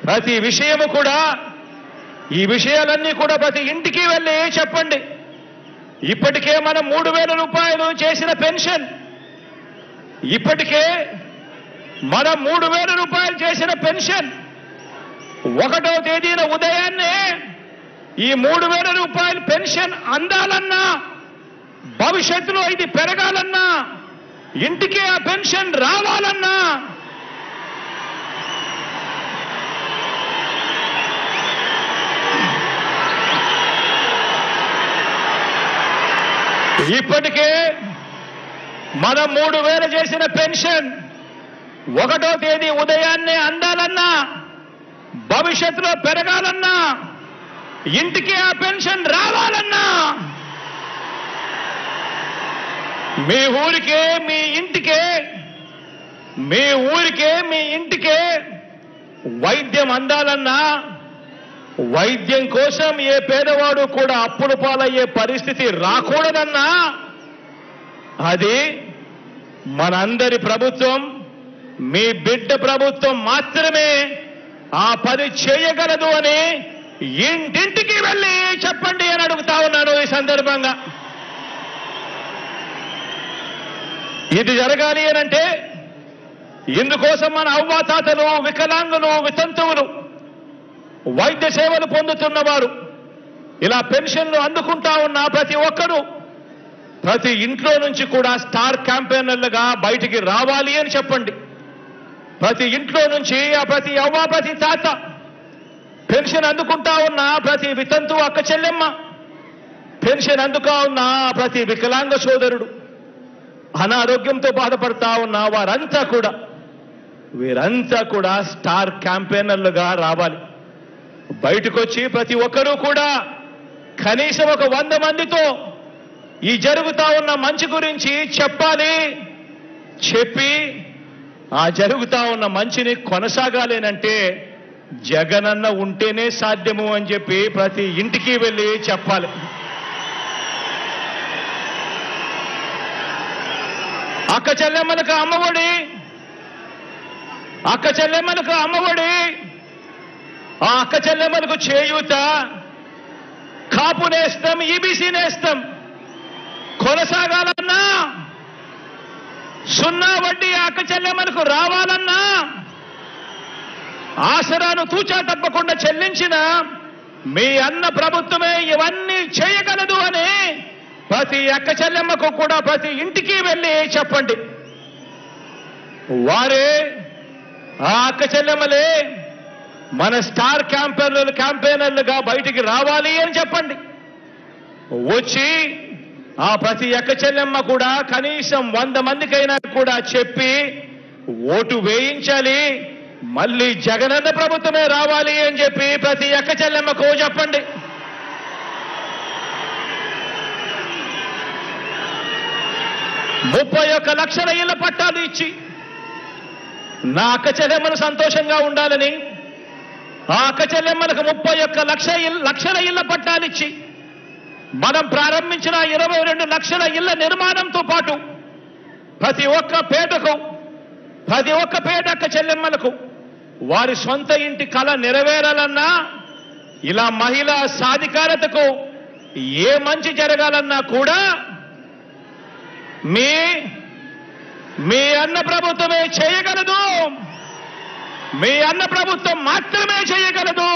ప్రతి విషయము కూడా ఈ విషయాలన్నీ కూడా ప్రతి ఇంటికి వెళ్ళి చెప్పండి ఇప్పటికే మనం మూడు వేల రూపాయలు చేసిన పెన్షన్ ఇప్పటికే మనం మూడు వేల రూపాయలు చేసిన పెన్షన్ ఒకటో తేదీన ఉదయాన్నే ఈ మూడు వేల రూపాయల పెన్షన్ అందాలన్నా భవిష్యత్తులో ఇది పెరగాలన్నా ఇంటికి ఆ పెన్షన్ రావాలన్నా ఇప్పటికే మనం మూడు వేలు చేసిన పెన్షన్ ఒకటో తేదీ ఉదయాన్నే అందాలన్నా భవిష్యత్తులో పెరగాలన్నా ఇంటికి ఆ పెన్షన్ రావాలన్నా మీ ఊరికే మీ ఇంటికే మీ ఊరికే మీ ఇంటికే వైద్యం అందాలన్నా వైద్యం కోసం ఏ పేదవాడు కూడా అప్పుల పాలయ్యే పరిస్థితి రాకూడదన్నా అది మనందరి ప్రభుత్వం మీ బిడ్డ ప్రభుత్వం మాత్రమే ఆ పని చేయగలదు అని ఇంటింటికి వెళ్ళి చెప్పండి అని అడుగుతా ఉన్నాను ఈ సందర్భంగా ఇది జరగాలి అనంటే ఇందుకోసం మన అవ్వాతాతలు వికలాంగులు వితంతువులు వైద్య సేవలు పొందుతున్నవారు ఇలా పెన్షన్లు అందుకుంటా ఉన్న ప్రతి ఒక్కరూ ప్రతి ఇంట్లో నుంచి కూడా స్టార్ క్యాంపెయినర్లుగా బయటికి రావాలి అని చెప్పండి ప్రతి ఇంట్లో నుంచి ఆ ప్రతి అవ్వ ప్రతి తాత పెన్షన్ అందుకుంటా ఉన్న ప్రతి వితంతు అక్క చెల్లెమ్మ పెన్షన్ అందుకా ఉన్న ప్రతి వికలాంగ సోదరుడు అనారోగ్యంతో బాధపడతా ఉన్న వారంతా కూడా వీరంతా కూడా స్టార్ క్యాంపెయినర్లుగా రావాలి బయటకు వచ్చి ప్రతి ఒక్కరూ కూడా కనీసం ఒక వంద మందితో ఈ జరుగుతా ఉన్న మంచి గురించి చెప్పాలి చెప్పి ఆ జరుగుతా ఉన్న మంచిని కొనసాగాలేనంటే జగనన్న ఉంటేనే సాధ్యము అని చెప్పి ప్రతి ఇంటికి వెళ్ళి చెప్పాలి అక్క చెల్లెమ్మలకు అమ్మఒడి అక్క చెల్లెమ్మలకు అమ్మఒడి ఆ అక్క చెల్లెమ్మలకు చేయూత కాపు నేస్తం ఈబీసీ నేస్తం కొనసాగాలన్నా సున్నా వడ్డీ అక్క చెల్లెమ్మలకు రావాలన్నా ఆసరాను తూచా తప్పకుండా చెల్లించిన మీ అన్న ప్రభుత్వమే ఇవన్నీ చేయగలదు అని ప్రతి అక్క చెల్లెమ్మకు కూడా ప్రతి ఇంటికి వెళ్ళి చెప్పండి వారే ఆ అక్క చెల్లెమ్మలే మన స్టార్ క్యాంపెయినర్లు క్యాంపెయినర్లుగా బయటికి రావాలి అని చెప్పండి వచ్చి ఆ ప్రతి ఎక్క చెల్లెమ్మ కూడా కనీసం వంద మందికైనా కూడా చెప్పి ఓటు వేయించాలి మళ్ళీ జగనన్న ప్రభుత్వమే రావాలి అని చెప్పి ప్రతి ఎక్క చెల్లెమ్మకు చెప్పండి ముప్పై ఒక్క లక్షల ఇళ్ల పట్టాలు ఇచ్చి నా అక్క చెల్లెమ్మలు సంతోషంగా ఉండాలని ఆ అక్క చెల్లెమ్మలకు ముప్పై ఒక్క లక్ష ఇల్- లక్షల ఇళ్ల పట్టాలిచ్చి మనం ప్రారంభించిన ఇరవై రెండు లక్షల ఇళ్ల నిర్మాణంతో పాటు ప్రతి ఒక్క పేదకు ప్రతి ఒక్క పేద అక్క చెల్లెమ్మలకు వారి సొంత ఇంటి కళ నెరవేరాలన్నా ఇలా మహిళా సాధికారతకు ఏ మంచి జరగాలన్నా కూడా మీ మీ అన్న ప్రభుత్వమే చేయగలదు మీ అన్న ప్రభుత్వం మాత్రమే చేయగలదు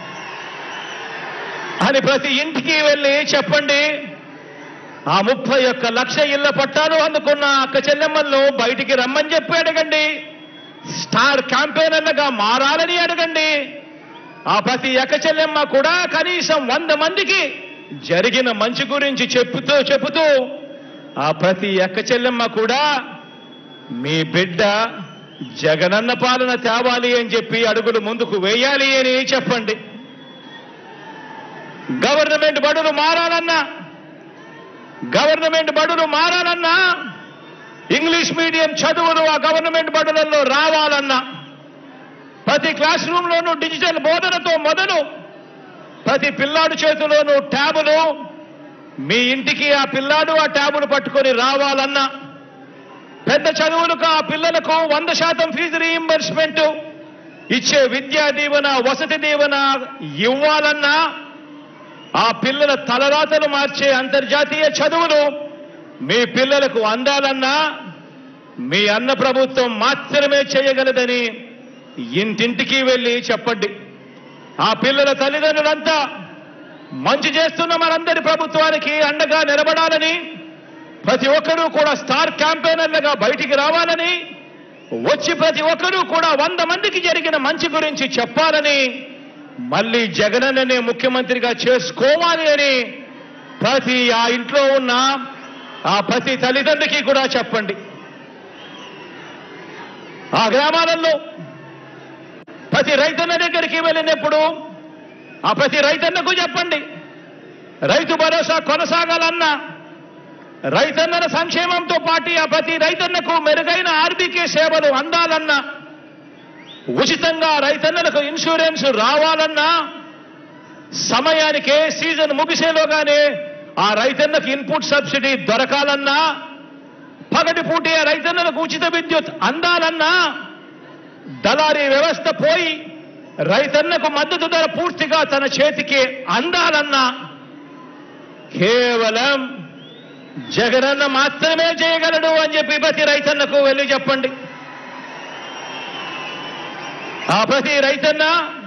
అని ప్రతి ఇంటికి వెళ్ళి చెప్పండి ఆ ముప్పై ఒక్క లక్ష ఇళ్ల పట్టాలు అందుకున్న అక్క చెల్లెమ్మలను బయటికి రమ్మని చెప్పి అడగండి స్టార్ క్యాంపెయినర్లుగా మారాలని అడగండి ఆ ప్రతి అక్క చెల్లెమ్మ కూడా కనీసం వంద మందికి జరిగిన మంచి గురించి చెప్పుతూ చెబుతూ ఆ ప్రతి అక్క చెల్లెమ్మ కూడా మీ బిడ్డ జగనన్న పాలన తేవాలి అని చెప్పి అడుగులు ముందుకు వేయాలి అని చెప్పండి గవర్నమెంట్ బడులు మారాలన్నా గవర్నమెంట్ బడులు మారాలన్నా ఇంగ్లీష్ మీడియం చదువులు ఆ గవర్నమెంట్ బడులలో రావాలన్నా ప్రతి క్లాస్ రూమ్ లోనూ డిజిటల్ బోధనతో మొదలు ప్రతి పిల్లాడు చేతిలోనూ ట్యాబులు మీ ఇంటికి ఆ పిల్లాడు ఆ ట్యాబులు పట్టుకొని రావాలన్నా పెద్ద చదువులకు ఆ పిల్లలకు వంద శాతం ఫీజు రీయింబర్స్మెంట్ ఇచ్చే విద్యా దీవెన వసతి దీవెన ఇవ్వాలన్నా ఆ పిల్లల తలరాతలు మార్చే అంతర్జాతీయ చదువులు మీ పిల్లలకు అందాలన్నా మీ అన్న ప్రభుత్వం మాత్రమే చేయగలదని ఇంటింటికి వెళ్ళి చెప్పండి ఆ పిల్లల తల్లిదండ్రులంతా మంచి చేస్తున్న మనందరి ప్రభుత్వానికి అండగా నిలబడాలని ప్రతి ఒక్కరూ కూడా స్టార్ క్యాంపెయినర్లుగా బయటికి రావాలని వచ్చి ప్రతి ఒక్కరూ కూడా వంద మందికి జరిగిన మంచి గురించి చెప్పాలని మళ్ళీ జగనన్ననే ముఖ్యమంత్రిగా చేసుకోవాలి అని ప్రతి ఆ ఇంట్లో ఉన్న ఆ ప్రతి తల్లిదండ్రికి కూడా చెప్పండి ఆ గ్రామాలలో ప్రతి రైతన్న దగ్గరికి వెళ్ళినప్పుడు ఆ ప్రతి రైతన్నకు చెప్పండి రైతు భరోసా కొనసాగాలన్నా రైతన్నల సంక్షేమంతో పాటు ఆ ప్రతి రైతన్నకు మెరుగైన ఆర్బీకే సేవలు అందాలన్నా ఉచితంగా రైతన్నలకు ఇన్సూరెన్స్ రావాలన్నా సమయానికే సీజన్ ముగిసేలోగానే ఆ రైతన్నకు ఇన్పుట్ సబ్సిడీ దొరకాలన్నా పగటి పూటే ఆ రైతన్నలకు ఉచిత విద్యుత్ అందాలన్నా దళారీ వ్యవస్థ పోయి రైతన్నకు మద్దతు ధర పూర్తిగా తన చేతికి అందాలన్నా కేవలం జగనన్న మాత్రమే చేయగలడు అని చెప్పి ప్రతి రైతన్నకు వెళ్ళి చెప్పండి ఆ ప్రతి రైతన్న